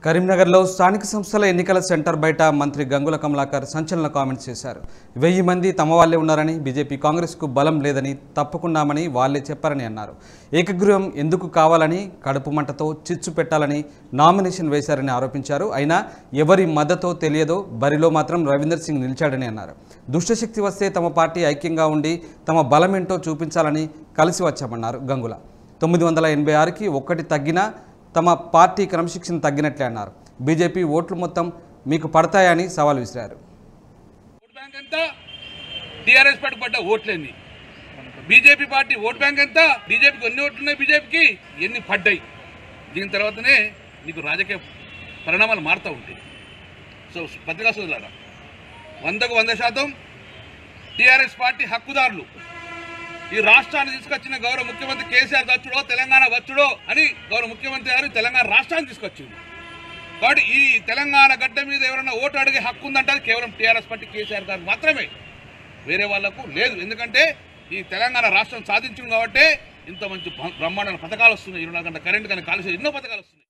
కరీంనగర్లో స్థానిక సంస్థల ఎన్నికల సెంటర్ బయట మంత్రి గంగుల కమలాకర్ సంచలన కామెంట్స్ చేశారు వెయ్యి మంది తమ వాళ్ళే ఉన్నారని బీజేపీ కాంగ్రెస్కు బలం లేదని తప్పుకున్నామని వాళ్ళే చెప్పారని అన్నారు ఏకగృహం ఎందుకు కావాలని కడుపు మంటతో చిచ్చు పెట్టాలని నామినేషన్ వేశారని ఆరోపించారు అయినా ఎవరి మద్దతో తెలియదో బరిలో మాత్రం రవీందర్ సింగ్ నిలిచాడని అన్నారు దుష్టశక్తి వస్తే తమ పార్టీ ఐక్యంగా ఉండి తమ బలమేంటో చూపించాలని కలిసి వచ్చామన్నారు గంగుల తొమ్మిది వందల ఎనభై ఆరుకి ఒక్కటి తగ్గినా తమ పార్టీ క్రమశిక్షణ తగ్గినట్లే అన్నారు బీజేపీ ఓట్లు మొత్తం మీకు పడతాయని సవాల్ విసిరారు ఓట్ బ్యాంక్ ఎంత టీఆర్ఎస్ పార్టీ పడ్డ ఓట్లేంది బీజేపీ పార్టీ ఓట్ బ్యాంక్ ఎంత బీజేపీకి ఎన్ని ఓట్లు ఉన్నాయి బీజేపీకి ఎన్ని పడ్డాయి దీని తర్వాతనే నీకు రాజకీయ పరిణామాలు మారుతూ ఉంటాయి సో పత్రికా సోదరులారా వందకు వంద శాతం టీఆర్ఎస్ పార్టీ హక్కుదారులు ఈ రాష్ట్రాన్ని తీసుకొచ్చిన గౌరవ ముఖ్యమంత్రి కేసీఆర్ వచ్చుడో తెలంగాణ వచ్చుడో అని గౌరవ ముఖ్యమంత్రి గారు తెలంగాణ రాష్ట్రాన్ని తీసుకొచ్చింది కాబట్టి ఈ తెలంగాణ గడ్డ మీద ఎవరైనా ఓటు అడిగే హక్కు ఉందంటే అది కేవలం టీఆర్ఎస్ పార్టీ కేసీఆర్ గారు మాత్రమే వేరే వాళ్లకు లేదు ఎందుకంటే ఈ తెలంగాణ రాష్ట్రం సాధించింది కాబట్టి ఇంత మంచి బ్రహ్మాండ పథకాలు వస్తున్నాయి ఇరవై నాలుగు గంటల కరెంట్ కానీ కాలుష్యం ఎన్నో పథకాలు వస్తున్నాయి